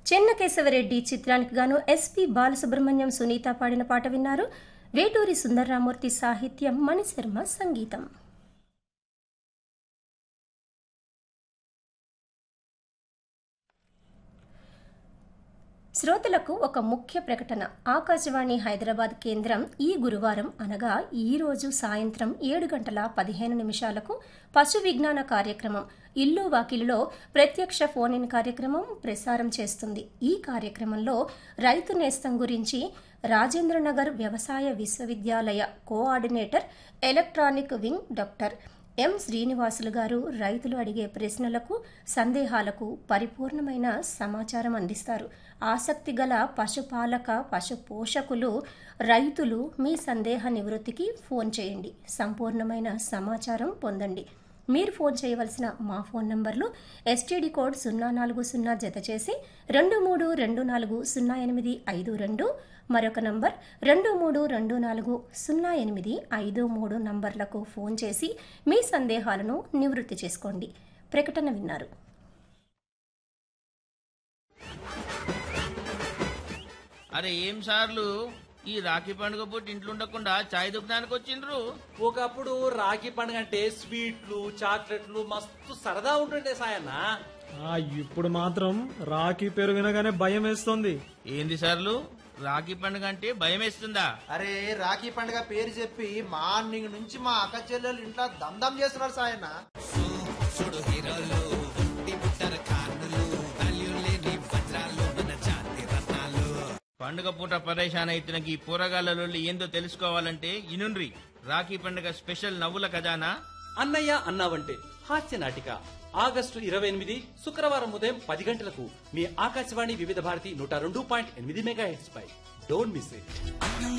చెన్నకేశవరెడ్డి చిత్రానికి గాను ఎస్పి బాలసుబ్రహ్మణ్యం సునీత పాడిన పాట విన్నారు వేటూరి సుందర్రామూర్తి సాహిత్యం మణిశర్మ సంగీతం శ్రోతలకు ఒక ముఖ్య ప్రకటన ఆకాశవాణి హైదరాబాద్ కేంద్రం ఈ గురువారం అనగా ఈ రోజు సాయంత్రం ఏడు గంటల పదిహేను నిమిషాలకు పశు విజ్ఞాన కార్యక్రమం ఇల్లు వాకిలిలో ప్రత్యక్ష ఫోన్ ఇన్ కార్యక్రమం ప్రసారం చేస్తుంది ఈ కార్యక్రమంలో రైతు నేస్తం గురించి రాజేంద్రనగర్ వ్యవసాయ విశ్వవిద్యాలయ coordinator electronic wing doctor M Srinivasulu garu రైతులు అడిగే ప్రశ్నలకు సందేహాలకు పరిపూర్ణమైన సమాచారం అందిస్తారు ఆసక్తి గల పశుపాలక పశు పోషకులు రైతులు మీ సందేహ నివృత్తికి ఫోన్ చేయండి సంపూర్ణమైన సమాచారం పొందండి మీరు ఫోన్ చేయవలసిన మా ఫోన్ నంబర్లు ఎస్టీడీ కోడ్ సున్నా నాలుగు సున్నా జత చేసి రెండు మూడు రెండు నాలుగు సున్నా ఎనిమిది ఐదు రెండు మరొక నంబర్ రెండు మూడు రెండు నాలుగు సున్నా ఎనిమిది ఐదు మూడు నంబర్లకు ఫోన్ చేసి మీ సందేహాలను నివృత్తి చేసుకోండి ప్రకటన విన్నారు అరే ఏం సార్లు ఈ రాఖీ పండుగ పూట ఇంట్లో ఉండకుండా చాయ్ దుకాణానికి వచ్చిండ్రు ఒకప్పుడు రాఖీ పండుగ అంటే స్వీట్లు చాక్లెట్లు మస్తు సరదా ఉంటుండే సాయన్న ఆ ఇప్పుడు మాత్రం రాఖీ పేరు వినగానే భయం వేస్తుంది ఏంది సార్లు రాఖీ పండుగ అంటే భయం వేస్తుందా అరే రాఖీ పండుగ పేరు చెప్పి మార్నింగ్ నుంచి మా అక్క చెల్లెలు ఇంట్లో దందం చేస్తున్నారు సాయన్న పండుగ పూట పరేషాన్ అయితున్న ఈ పోరగాళ్ళలో ఏందో తెలుసుకోవాలంటే ఇనుండ్రి రాఖీ పండుగ స్పెషల్ నవ్వుల ఖజానా అన్నయ్య అన్నావంటే హాస్య నాటిక ఆగస్టు ఇరవై ఎనిమిది శుక్రవారం ఉదయం పది గంటలకు మీ ఆకాశవాణి వివిధ భారతి నూట రెండు పాయింట్ ఎనిమిది మెగా హెడ్స్ పై డోంట్ మిస్ ఇట్